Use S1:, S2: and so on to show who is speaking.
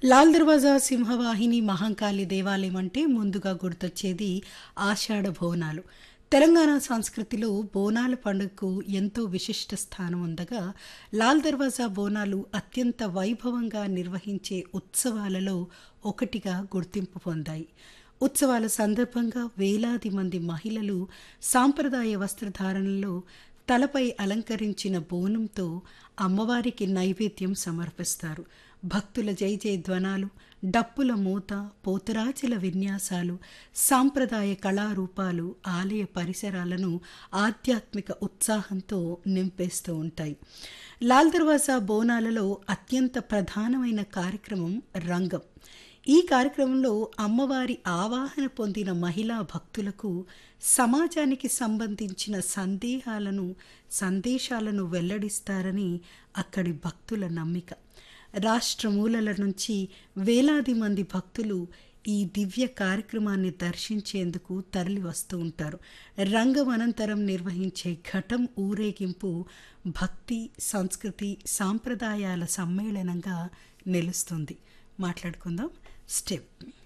S1: లాల్ దర్వాజా సింహవాహిని మహంకాళి దేవాలయం అంటే ముందుగా గుర్తొచ్చేది ఆషాఢ బోనాలు తెలంగాణ సంస్కృతిలో బోనాల పండుగకు ఎంతో విశిష్ట స్థానం ఉండగా లాల్ దర్వాజా బోనాలు అత్యంత వైభవంగా నిర్వహించే ఉత్సవాలలో ఒకటిగా గుర్తింపు పొందాయి ఉత్సవాల సందర్భంగా వేలాది మంది మహిళలు సాంప్రదాయ వస్త్రధారణలో తలపై అలంకరించిన బోనంతో అమ్మవారికి నైవేద్యం సమర్పిస్తారు భక్తుల జై జయ ధ్వనాలు డప్పుల మూత పోతరాజుల విన్యాసాలు సాంప్రదాయ కళారూపాలు ఆలయ పరిసరాలను ఆధ్యాత్మిక ఉత్సాహంతో నింపేస్తూ ఉంటాయి లాల్ దర్వాజా బోనాలలో అత్యంత ప్రధానమైన కార్యక్రమం రంగం ఈ కార్యక్రమంలో అమ్మవారి ఆవాహన పొందిన మహిళా భక్తులకు సమాజానికి సంబంధించిన సందేహాలను సందేశాలను వెల్లడిస్తారని అక్కడి భక్తుల నమ్మిక రాష్ట్ర మూలల నుంచి వేలాది మంది భక్తులు ఈ దివ్య కార్యక్రమాన్ని దర్శించేందుకు తరలి వస్తూ ఉంటారు రంగం అనంతరం నిర్వహించే ఘటం ఊరేగింపు భక్తి సంస్కృతి సాంప్రదాయాల సమ్మేళనంగా నిలుస్తుంది మాట్లాడుకుందాం స్టెప్